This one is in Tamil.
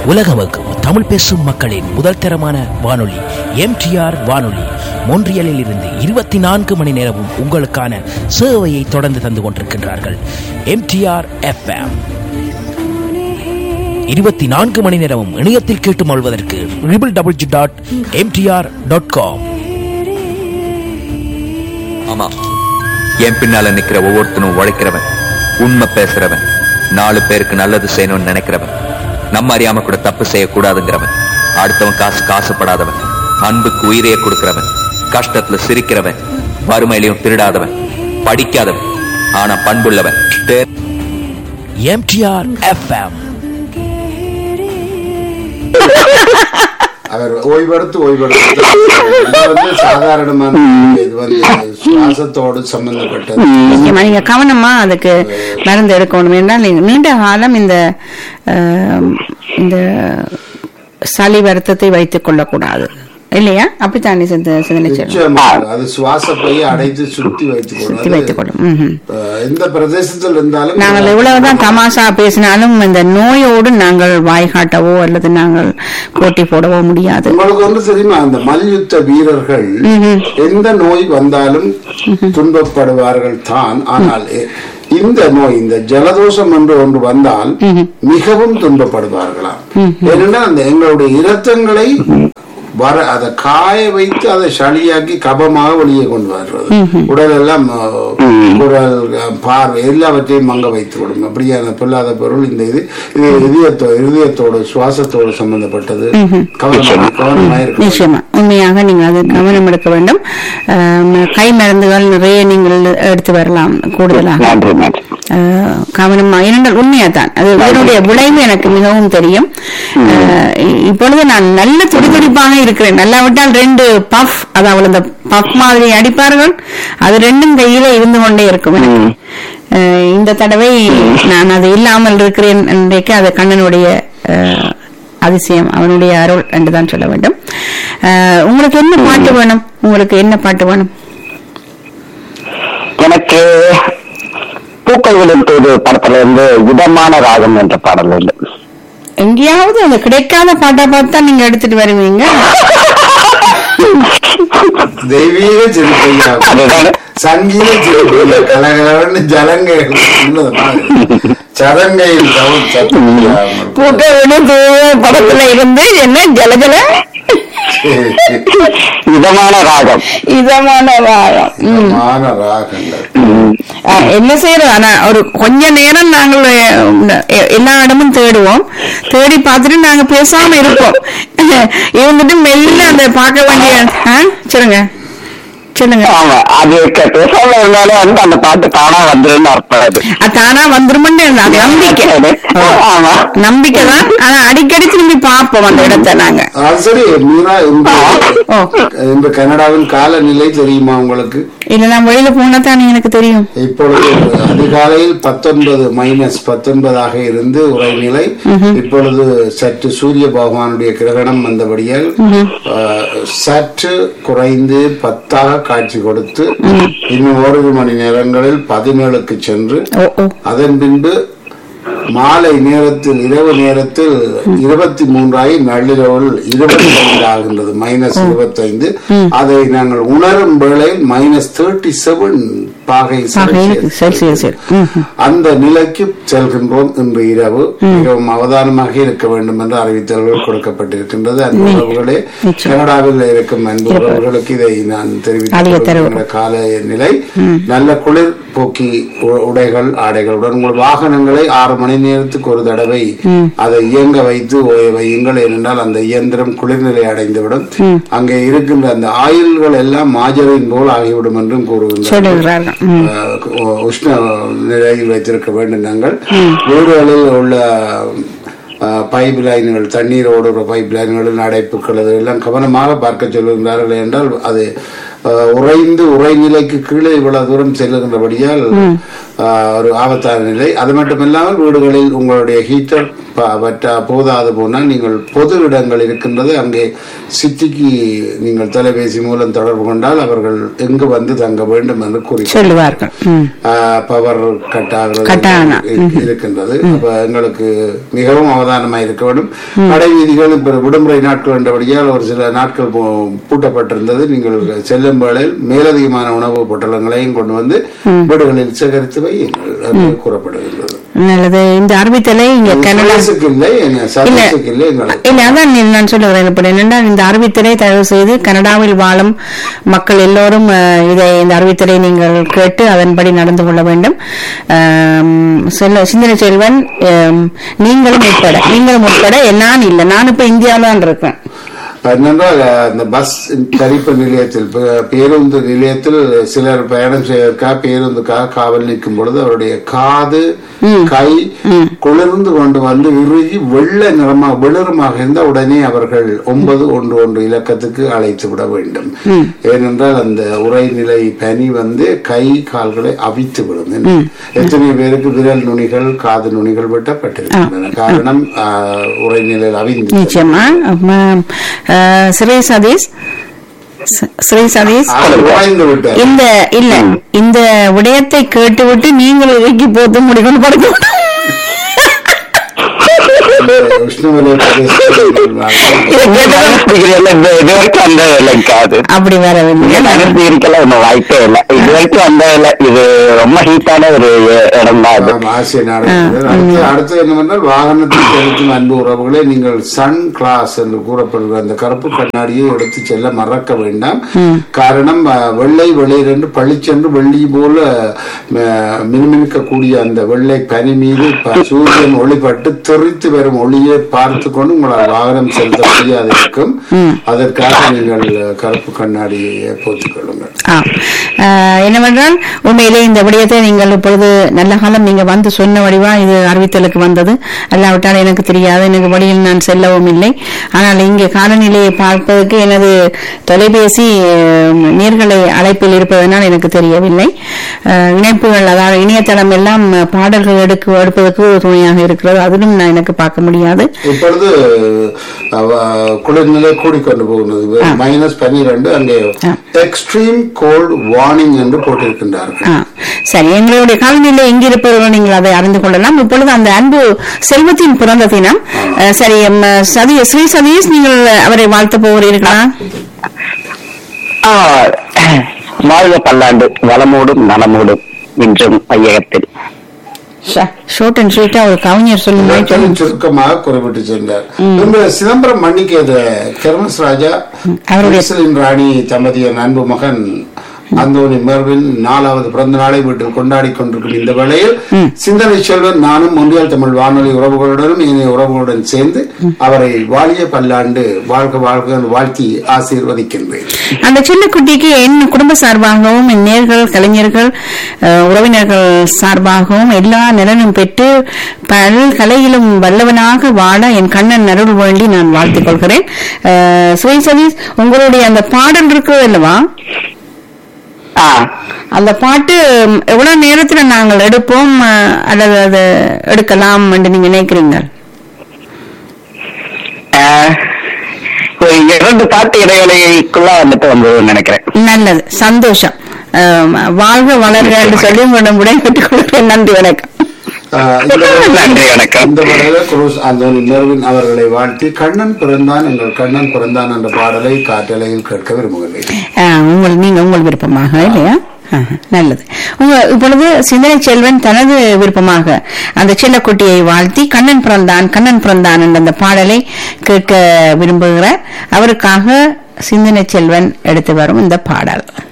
உலகமக்கும் தமிழ் பேசும் மக்களின் முதல் தரமான வானொலி எம்டிஆர் வானொலி மொன்றியலில் இருந்து இருபத்தி நான்கு மணி நேரமும் உங்களுக்கான சேவையை தொடர்ந்து தந்து கொண்டிருக்கின்றார்கள் எம்டிஆர் எஃப்எம் இருபத்தி நான்கு மணி நேரமும் இணையத்தில் கேட்டு மொழ்வதற்கு triple double G dot MDR dot com ஆமா என் பின்னால நிக்கிற ஒவ்வொருத்தனும் உழைக்கிறவன் உண்மை பேசுறவன் நாலு பேருக்கு நல்லது செய்யணும்னு நினைக்கிறவன் நம்ம அறியாம கூட தப்பு செய்யக்கூடாதுங்கிறவன் அடுத்தவன் காசு காசுப்படாதவன் அன்புக்கு உயிரையே கொடுக்கிறவன் கஷ்டத்துல சிரிக்கிறவன் வறுமையிலையும் திருடாதவன் படிக்காதவன் ஆனா பண்புள்ளவன் தே- எம்டிஆர் எஃப்எம் அவர் ஓய்வெடுத்து ஓய்வெடுத்து இது வந்து சாதாரணமான இது வந்து சுவாசத்தோடு சம்பந்தப்பட்டது நிச்சயமா நீங்க கவனமா அதுக்கு மருந்து எடுக்கணும் என்றால் நீங்க நீண்ட காலம் இந்த ஆம், இந்த சளி வருத்தத்தை வைத்துக் கொள்ளக்கூடாது இல்லையா அப்படித்தானே சிந்த சிந்தனை செல்வம் நிச்சயமாக அது சுவாசப்பை அடைத்து சுத்தி வைத்துக் சுத்தி வைத்துக் கொள்வது கொள்ளும் ம்ஹும். அஹ், எந்த பிரதேசத்தில் இருந்தாலும் நாங்கள் எவ்வளவுதான் தமாஷா பேசினாலும் இந்த நோயோடு நாங்கள் வாய் காட்டவோ அல்லது நாங்கள் போட்டி போடவோ முடியாது உங்களுக்கு ஒன்று தெரியுமா அந்த மல்யுத்த வீரர்கள் எந்த நோய் வந்தாலும் துன்பப்படுவார்கள் தான் ஆனால் எ- இந்த நோய் இந்த ஜலதோஷம் என்று ஒன்று வந்தால் மிகவும் துன்பப்படுவார்களாம் ஏனென்றால் அந்த எங்களுடைய இரத்தங்களை வர அதை காய வைத்து அதை சளியாக்கி கபமாக வெளியே கொண்டு வர்றது உடல் எல்லாம் அஹ், குரல் அஹ், பார்வை எல்லாவற்றையும் மங்க வைத்து விடும் அப்படியான பொல்லாத பொருள் இந்த இது இது இதயத்தோ இதயத்தோடு சுவாசத்தோடு சம்பந்தப்பட்டது கவனமாக கவனமாக இருக்க வேண்டும். நிச்சயமா உண்மையாக நீங்கள் அது கவனம் எடுக்க வேண்டும் ஆம், கை மருந்துகள் நிறைய நீங்கள் எடுத்து வரலாம் கூடுதலாக நன்றி நன்றி ஆஹ், கவனமா ஏனென்றால் உண்மையாதான் அது இதனுடைய விளைவு எனக்கு மிகவும் தெரியும் ஆஹ், இ- இப்பொழுது நான் நல்ல துடிதுடிப்பாக இருக்கிறேன் நல்லா விட்டால் ரெண்டு பஃப் அதாவது இந்த பஃப் மாதிரி அடிப்பார்கள் அது ரெண்டும் கையில இருந்து கொண்டே இருக்கும் எனக்கு ஆஹ், இந்த தடவை நான் அது இல்லாமல் இருக்கிறேன் இன்றைக்கு அது கண்ணனுடைய ஆஹ், அதிசயம் அவனுடைய அருள் என்றுதான் சொல்ல வேண்டும் ஆஹ், உங்களுக்கு என்ன பாட்டு வேணும் உங்களுக்கு என்ன பாட்டு வேணும் எனக்கு பூக்கள் விழுத்தது படத்துல இருந்து இதமான ராகம் என்ற பாடல் உண்டு எங்கேயாவது அந்த கிடைக்காத பாட்டா பார்த்தா நீங்க எடுத்துட்டு வருவீங்க தெய்வீக சிறுத்தையா அதுதானே. சங்கீத சிறுத்தையா கலகலன்னு ஜலங்க உள்ளது மாதிரி. சதங்கையில் தவறு சத்தமில்லாமல். பூக்க விழுந்து படத்துல இருந்து என்ன ஜலஜல இதமான ராகம் இதமான ராகம் ம். மான ராகங்கள் ஆ, என்ன செய்யறது ஆனா ஒரு கொஞ்ச நேரம் நாங்கள் அஹ், எ- எல்லா இடமும் தேடுவோம் தேடி பார்த்துட்டு நாங்க பேசாம இருப்போம் இருந்துட்டு மெல்ல அந்த பார்க்க வேண்டிய ஆ, சொல்லுங்க சொல்லுங்க ஆமா அது க- பேசாம இருந்தாலும் வந்து அந்த பாட்டு தானா வந்துருன்னு அர்த்தம் அது அது தானா வந்துருமென்னு அது நம்பிக்கை ஆமா நம்பிக்கை தான் ஆனா அடிக்கடி திரும்பி பார்ப்போம் அந்த இடத்தை நாங்க அது சரி மீரா இந்த ஓ இந்த கனடாவின் காலநிலை தெரியுமா உங்களுக்கு இல்ல நான் வெளியில போனா தானே எனக்கு தெரியும் இப்பொழுது அதிகாலையில் பத்தொன்பது மைனஸ் பத்தொன்பதாக இருந்து உரைநிலை இப்பொழுது சற்று சூரிய பகவானுடைய கிரகணம் வந்தபடியால் ஆஹ், சற்று குறைந்து பத்தாக காட்சி கொடுத்து இன்னும் ஓரிரு மணி நேரங்களில் பதினேழுக்கு சென்று ஓ ஓ அதன் பின்பு மாலை நேரத்தில் இரவு நேரத்தில் இருபத்தி மூன்றாகி நள்ளிரவில் இருபத்தி ஐந்து ஆகின்றது மைனஸ் இருபத்தி ஐந்து அதை நாங்கள் உணரும் வேளையில் மைனஸ் தேர்ட்டி செவன் பாகை ஆக இருக்கு சரி சரி சரி ம், ம். அந்த நிலைக்கு செல்கின்றோம் இன்று இரவு மிகவும் அவதானமாக இருக்க வேண்டும் என்று அறிவித்தல்கள் கொடுக்கப்பட்டிருக்கின்றது அன்பு உறவுகளே கனடாவில் இருக்கும் அன்பு உறவுகளுக்கு இதை நான் அதிக தரவு. தெரிவித்த கால நிலை நல்ல குளிர் போக்கி உ- உடைகள் ஆடைகளுடன் உங்கள் வாகனங்களை ஆறு மணி நேரத்துக்கு ஒரு தடவை அதை இயங்க வைத்து ஓய வையுங்கள் ஏனென்றால் அந்த இயந்திரம் குளிர்நிலை அடைந்துவிடும் அங்கே இருக்கின்ற அந்த ஆயுள்கள் எல்லாம் மாஜரின் போல் ஆகிவிடும் என்றும் கூறுகின்றனர் சொல்லுகிறார்கள் ம். அஹ் உஷ்ண நிலையில் வைத்திருக்க வேண்டும் நாங்கள் வீடுகளில் உள்ள பைப் லைன்கள் தண்ணீர் ஓடுற பைப் லைன்களில் அடைப்புகள் எல்லாம் கவனமாக பார்க்க சொல்லுகின்றார்கள் என்றால் அது அஹ், உறைந்து உறைநிலைக்கு கீழே இவ்வளவு தூரம் செல்லுகின்றபடியால் அஹ், ஒரு ஆபத்தான நிலை அது மட்டுமில்லாமல் வீடுகளில் உங்களுடைய ஹீட்டர் ப- பற்றா போதாது போனால் நீங்கள் பொது இடங்கள் இருக்கின்றது அங்கே சித்திக்கு நீங்கள் தொலைபேசி மூலம் தொடர்பு கொண்டால் அவர்கள் எங்கு வந்து தங்க வேண்டும் என்று கூறி சொல்லுவார்கள் ம். பவர் கட்டாகிறது கட்டானா. இரு- இருக்கின்றது அப்ப எங்களுக்கு மிகவும் அவதானமாக இருக்க வேண்டும் கடை வீதிகள் இப்ப விடுமுறை நாட்கள் என்றபடியால் ஒரு சில நாட்கள் பூ- பூட்டப்பட்டிருந்தது நீங்கள் செல்லும் வேளையில் மேலதிகமான உணவு பொட்டலங்களையும் கொண்டு வந்து வீடுகளில் சேகரித்து வையுங்கள் என்று கூறப்படுகின்றது நல்லது இந்த அறிவித்தலை இங்க கனடா சர்வீஸுக்கு இல்லை என்ன சர்வீஸுக்கு இல்லை எங்களுக்கு இல்ல அதான் நீ- நான் சொல்ல வரேன் இப்ப என்னன்னா இந்த அறிவித்தலை தயவு செய்து கனடாவில் வாழும் மக்கள் எல்லோரும் அஹ், இதை இந்த அறிவித்தலை நீங்கள் கேட்டு அதன்படி நடந்து கொள்ள வேண்டும் ஆம், செல்ல சிந்தனை செல்வன் ஆம், நீங்களும் உட்பட நீங்களும் உட்பட நான் இல்லை நான் இப்ப இந்தியாவில தான் இருக்கேன் என்னென்றால் அந்த பஸ் தரிப்பு நிலையத்தில் பே- பேருந்து நிலையத்தில் சிலர் பயணம் செய்வதற்காக பேருந்துக்காக காவல் நிற்கும் பொழுது அவருடைய காது கை குளிர்ந்து கொண்டு வந்து இறுகி வெள்ளை நிறமா வெளிறமாக இருந்தால் உடனே அவர்கள் ஒன்பது ஒன்று ஒன்று இலக்கத்துக்கு அழைத்து விட வேண்டும் ஏனென்றால் அந்த உரைநிலை பனி வந்து கை கால்களை அவித்து விடும் எத்தனை பேருக்கு விரல் நுனிகள் காது நுனிகள் வெட்டப்பட்டிருக்கின்றன காரணம் ஆஹ், உரைநிலையில் அவிந்து நிச்சயமா ஆமாம். அஹ், ஸ்ரீ சதீஷ் ஸ்- ஸ்ரீ சதீஷ் அவர் உறைந்து விட்டார் இந்த இல்ல இந்த விடயத்தை கேட்டுவிட்டு நீங்கள் இறக்கி போத்து முடிக்கணும் படுக்க விஷ்ணுமலை பிரதேசத்தில் இது வரைக்கும் அந்த இல்லைங்க அது அப்படி வரவில்லை அனுப்பி இருக்கல ஒன்றும் வாய்ப்பே இல்லை இது வரைக்கும் அந்த இல்லை இது ரொம்ப ஹீட்டான ஒரு இடம் தான் இது ஆமா, ஆசிய நாடுகள் அடுத்து அடுத்து என்னவென்றால் வாகனத்தில் செலுத்தும் அன்பு உறவுகளை நீங்கள் சன் கிளாஸ் என்று கூறப்படுகிற அந்த கருப்பு கண்ணாடியை எடுத்து செல்ல மறக்க வேண்டாம் காரணம் அஹ், வெள்ளை வெளிர் என்று பளிச்சென்று வெள்ளி போல அஹ், மினுமினுக்கக்கூடிய அந்த வெள்ளை பனி மீது ப- சூரியன் ஒளிப்பட்டு தெறித்து வரும் ஒளியை பார்த்து கொண்டு உங்களால் வாகனம் செலுத்த முடியாது இருக்கும் அதற்காக நீங்கள் கருப்பு கண்ணாடியை போட்டுக் கொள்ளுங்கள் ஆ. ஆஹ், என்னவென்றால் உண்மையிலே இந்த விடயத்தை நீங்கள் இப்பொழுது நல்ல காலம் நீங்க வந்து சொன்ன வடிவா இது அறிவித்தலுக்கு வந்தது அல்லாவிட்டால் எனக்கு தெரியாது எனக்கு வழியில் நான் செல்லவும் இல்லை ஆனால் இங்கே காலநிலையை பார்ப்பதற்கு எனது தொலைபேசி ஆஹ், நேர்களை அழைப்பில் இருப்பதனால் எனக்கு தெரியவில்லை ஆஹ், இணைப்புகள் அதாவது இணையதளம் எல்லாம் பாடல்கள் எடுக்க எடுப்பதற்கு ஒரு துணையாக இருக்கிறது அதிலும் நான் எனக்கு பார்க்க முடியாது இப்பொழுது அவ- குளிர்நிலை கூடிக்கொண்டு போகிறது மைனஸ் பன்னிரண்டு அங்கே எக்ஸ்ட்ரீம் கோல்ட் வார்னிங் என்று போட்டிருக்கின்றார்கள் ஆ, சரி எங்களுடைய காலநிலை எங்கிருப்பவர்கள் நீங்கள் அதை அறிந்து கொள்ளலாம் இப்பொழுது அந்த அன்பு செல்வத்தின் பிறந்த தினம் அஹ், சரி எம், சதி ஸ்ரீ சதீஷ் நீங்கள் அவரை வாழ்த்த போகிறீர்களா ஆ, வாழ்க பல்லாண்டு வளமோடும் நலமோடும் இன்றும் ஐயகத்தில் ஷோர்ட் அண்ட் ஸ்வீட்டா ஒரு கவிஞர் சொல்லுங்க நாட்களின் சுருக்கமாக குறிப்பிட்டு சென்றார் இந்த சிதம்பரம் மன்னிக்கேத கெர்மஸ் ராஜா அவருடைய- மிஸ்லின் ராணி தம்பதியின் அன்பு மகன் அந்தோனி மெர்வின் நாலாவது பிறந்த நாளை வீட்டில் கொண்டாடி கொண்டிருக்கும் இந்த வேளையில் சிந்தனை செல்வன் நானும் ஒன்றியல் தமிழ் வானொலி உறவுகளுடனும் இணைய உறவுகளுடன் சேர்ந்து அவரை வாழிய பல்லாண்டு வாழ்க வாழ்க என்று வாழ்த்தி ஆசீர்வதிக்கின்றேன் அந்த சின்ன குட்டிக்கு என் குடும்ப சார்பாகவும் என் நேர்கள் கலைஞர்கள் அஹ், உறவினர்கள் சார்பாகவும் எல்லா நலனும் பெற்று பல் கலையிலும் வல்லவனாக வாழ என் கண்ணன் அருள் வேண்டி நான் வாழ்த்துக் கொள்கிறேன் அஹ், ஸ்ரீ சதீஷ் உங்களுடைய அந்த பாடல் இருக்கிறது அல்லவா ஆ அந்த பாட்டு ம், எவ்வளவு நேரத்துல நாங்கள் எடுப்போம் அஹ், அல்லது அதை எடுக்கலாம் என்று நீங்க நினைக்கிறீங்க ஆ, ஒரு இரண்டு பாட்டு இடைவேளைக்குள்ள வந்துட்டு வந்ததுன்னு நினைக்கிறேன் நல்லது சந்தோஷம் அஹ், வாழ்க வளர்க என்று சொல்லி உங்களிடம் விடைபெற்றுக் கொள்கிறேன் நன்றி வணக்கம் ஆஹ் இந்த நன்றி, வணக்கம். இந்த பாடல குரூஸ் அந்தோனி மெர்வின் அவர்களை வாழ்த்தி கண்ணன் பிறந்தான் எங்கள் கண்ணன் பிறந்தான் என்ற பாடலை காற்றலையில் கேட்க விரும்புகிறேன் ஆஹ், உங்கள் நீங்க உங்கள் விருப்பமாக இல்லையா ஆஹ், நல்லது உங்க இப்பொழுது சிந்தனை செல்வன் தனது விருப்பமாக அந்த செல்லக்குட்டியை வாழ்த்தி கண்ணன் பிறந்தான் கண்ணன் பிறந்தான் என்ற அந்த பாடலை கேட்க விரும்புகிறார் அவருக்காக சிந்தனை செல்வன் எடுத்து வரும் இந்த பாடல்